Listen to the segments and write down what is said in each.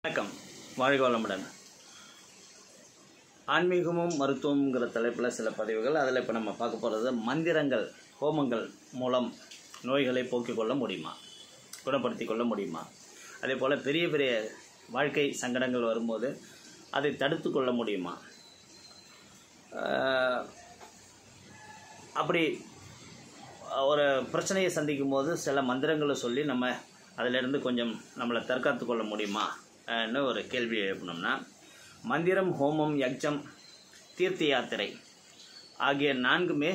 வணக்கம் வாழ்க வளமுடன் ஆன்மீகமும் மருத்துவம்ங்கிற தலைப்பில் சில பதிவுகள் அதில் இப்போ நம்ம பார்க்க போகிறது மந்திரங்கள் ஹோமங்கள் மூலம் நோய்களை போக்கிக் கொள்ள முடியுமா குணப்படுத்தி கொள்ள முடியுமா அதே போல் பெரிய பெரிய வாழ்க்கை சங்கடங்கள் வரும்போது அதை தடுத்து கொள்ள முடியுமா ஆஹ், அப்படி ஒரு பிரச்சனையை சந்திக்கும் போது சில மந்திரங்களை சொல்லி நம்ம அதிலிருந்து கொஞ்சம் நம்மளை தற்காத்து கொள்ள முடியுமா ன்னு ஒரு கேள்வி எழுப்பினோம்னா மந்திரம் ஹோமம் யக்ஜம் தீர்த்த யாத்திரை ஆகிய நான்குமே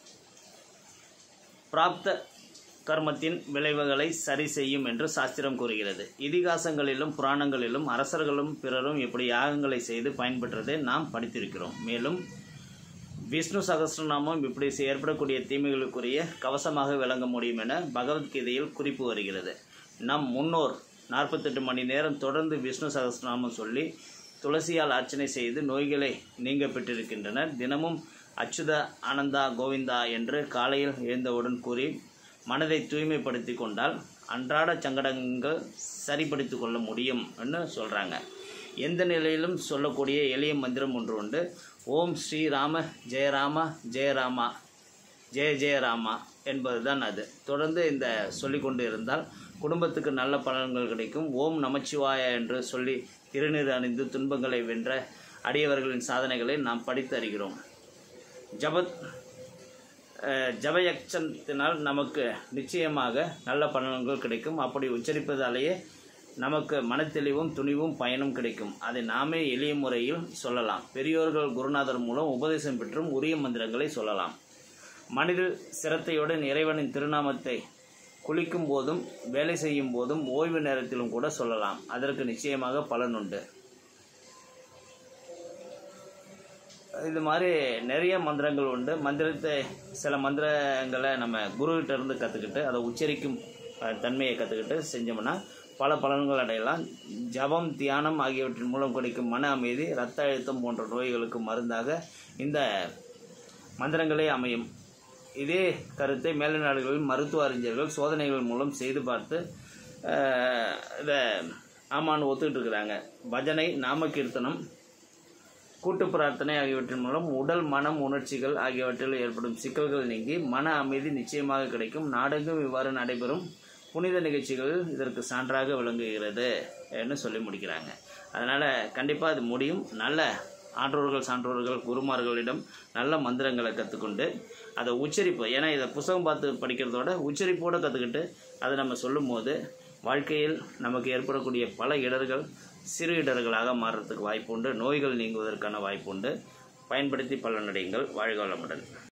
பிராப்த கர்மத்தின் விளைவுகளை சரி செய்யும் என்று சாஸ்திரம் கூறுகிறது இதிகாசங்களிலும் புராணங்களிலும் அரசர்களும் பிறரும் இப்படி யாகங்களை செய்து பயன்பெற்றதை நாம் படித்திருக்கிறோம் மேலும் விஷ்ணு சகஸ்ரநாமம் இப்படி ஏற்படக்கூடிய தீமைகளுக்குரிய கவசமாக விளங்க முடியும் என பகவத்கீதையில் குறிப்பு வருகிறது நம் முன்னோர் நாற்பத்தெட்டு மணி நேரம் தொடர்ந்து விஷ்ணு சகஸ்ரநாமம் சொல்லி துளசியால் அர்ச்சனை செய்து நோய்களை நீங்க பெற்றிருக்கின்றனர் தினமும் அச்சுத ஆனந்தா கோவிந்தா என்று காலையில் எழுந்தவுடன் கூறி மனதை தூய்மைப்படுத்தி கொண்டால் அன்றாட சங்கடங்கள் சரிப்படுத்திக் கொள்ள முடியும் ன்னு சொல்கிறாங்க எந்த நிலையிலும் சொல்லக்கூடிய எளிய மந்திரம் ஒன்று உண்டு ஓம் ஸ்ரீ ராம ஜெயராமா ஜெயராமா ஜெய ஜெயராமா என்பதுதான் அது தொடர்ந்து இந்த சொல்லிக்கொண்டு இருந்தால் குடும்பத்துக்கு நல்ல பலன்கள் கிடைக்கும் ஓம் நமச்சிவாய என்று சொல்லி திருநீர் அணிந்து துன்பங்களை வென்ற அடியவர்களின் சாதனைகளை நாம் படித்து அறிகிறோம் ஜபத் அஹ், ஜபயக்ஷத்தினால் நமக்கு நிச்சயமாக நல்ல பலன்கள் கிடைக்கும் அப்படி உச்சரிப்பதாலேயே நமக்கு மனத்தெளிவும் துணிவும் பயனும் கிடைக்கும் அதை நாமே எளிய முறையில் சொல்லலாம் பெரியோர்கள் குருநாதர் மூலம் உபதேசம் பெற்றும் உரிய மந்திரங்களை சொல்லலாம் மனித சிரத்தையுடன் இறைவனின் திருநாமத்தை குளிக்கும் போதும் வேலை செய்யும் போதும் ஓய்வு நேரத்திலும் கூட சொல்லலாம் அதற்கு நிச்சயமாக பலன் உண்டு இது மாதிரி நிறைய மந்திரங்கள் உண்டு மந்திரத்தை சில மந்திரங்களை நம்ம குருகிட்ட இருந்து கற்றுக்கிட்டு அதை உச்சரிக்கும் அஹ், தன்மையை கற்றுக்கிட்டு செஞ்சோம்னா பல பலன்கள் அடையலாம் ஜபம் தியானம் ஆகியவற்றின் மூலம் கிடைக்கும் மன அமைதி இரத்த அழுத்தம் போன்ற நோய்களுக்கு மருந்தாக இந்த மந்திரங்களே அமையும் இதே கருத்தை மேலை நாடுகளில் மருத்துவ அறிஞர்கள் சோதனைகள் மூலம் செய்து பார்த்து அஹ், இதை ஆமான்னு ஒத்துக்கிட்டு இருக்கிறாங்க பஜனை நாம கீர்த்தனம் கூட்டு பிரார்த்தனை ஆகியவற்றின் மூலம் உடல் மனம் உணர்ச்சிகள் ஆகியவற்றில் ஏற்படும் சிக்கல்கள் நீங்கி மன அமைதி நிச்சயமாக கிடைக்கும் நாடெங்கும் இவ்வாறு நடைபெறும் புனித நிகழ்ச்சிகள் இதற்கு சான்றாக விளங்குகிறது என்று சொல்லி முடிக்கிறாங்க அதனால் கண்டிப்பாக அது முடியும் நல்ல ஆன்றோர்கள் சான்றோர்கள் குருமார்களிடம் நல்ல மந்திரங்களை கற்றுக்கொண்டு அதை உச்சரிப்பு ஏன்னா இதை புத்தகம் பார்த்து படிக்கிறதோட உச்சரிப்போடு கற்றுக்கிட்டு அதை நம்ம சொல்லும்போது வாழ்க்கையில் நமக்கு ஏற்படக்கூடிய பல இடர்கள் சிறு இடர்களாக மாறுறதுக்கு வாய்ப்பு உண்டு நோய்கள் நீங்குவதற்கான வாய்ப்பு உண்டு பயன்படுத்தி பலனடையுங்கள் வாழ்க வளமுடன்